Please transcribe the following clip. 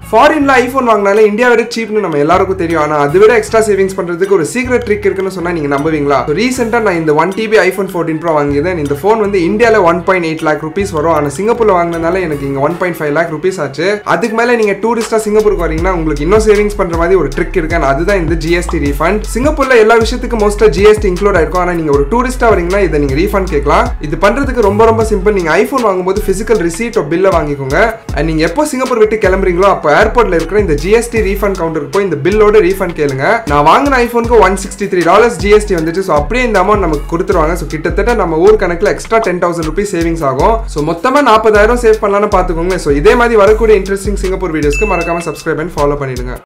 ஃபாரின்ல iPhone வாங்கினாலே India விட சீப்னு நம்ம எல்லாருக்கும் தெரியும் ஆனா அதை விட எக்ஸ்ட்ரா சேவிங்ஸ் பண்றதுக்கு ஒரு சீக்ரெட் ட்ரிக் இருக்குன்னு சொன்னா நீங்க நம்புவீங்களா ரீசெண்டா நான் இந்த ஒன் டிபி ஐஃபோன் ஃபோர்டீன் ப்ரோ வாங்கியதேன் இந்த ஃபோன் வந்து இந்தியால one point eight lakh rupees வரும் ஆனா சிங்கப்பூர்ல வாங்கினதால எனக்கு இங்க one point five lakh rupees ஆச்சு அதுக்கு மேல நீங்க டூரிஸ்டா சிங்கப்பூருக்கு வரீங்கன்னா உங்களுக்கு இன்னும் சேவிங்ஸ் பண்ற மாதிரி ஒரு ட்ரிக் இருக்கு and அதுதான் இந்த ஜிஎஸ்டி ரீஃபண்ட் சிங்கப்பூர்ல எல்லா விஷயத்துக்கும் மோஸ்டா ஜிஎஸ்டி இன்க்ளூட் ஆயிருக்கும் ஆனா நீங்க ஒரு டூரிஸ்டா வரீங்கன்னா இதை நீங்க ரீஃபண்ட் கேட்கலாம் இது பண்றதுக்கு ரொம்ப ரொம்ப சிம்பிள் நீங்க ஐபோன் வாங்கும்போது பிசிக்கல் ரிசீட் பில்ல வாங்கிக்கோங்க and நீங்க எப்போ சிங்கப்பூர் விட்டு கிளம்புறீங்களோ அப்போ ஏர்போர்ட்ல இருக்கிற இந்த ஜிஎஸ்டி ரீஃபண்ட் கவுண்டருக்கு போய் இந்த பில்லோட ரீஃபண்ட் கேளுங்க நான் வாங்கின ஐபோனுக்கு one sixty three dollars GST வந்துச்சு ஸோ அப்படியே இந்த அமௌண்ட் நமக்கு கொடுத்துருவாங்க ஸோ கிட்டத்தட்ட நம்ம ஊர் கணக்கில் extra ten thousand rupees savings ஆகும் ஸோ மொத்தமாக நாற்பதாயிரம் சேவ் பண்ணலாம்னு பார்த்துக்கோங்க ஸோ இதே மாதிரி வரக்கூடிய இன்ட்ரெஸ்டிங் சிங்கப்பூர் வீடியோஸ்க்கு மறக்காம சப்ஸ்கிரைப் பண்ணி ஃபாலோ பண்ணிடுங்க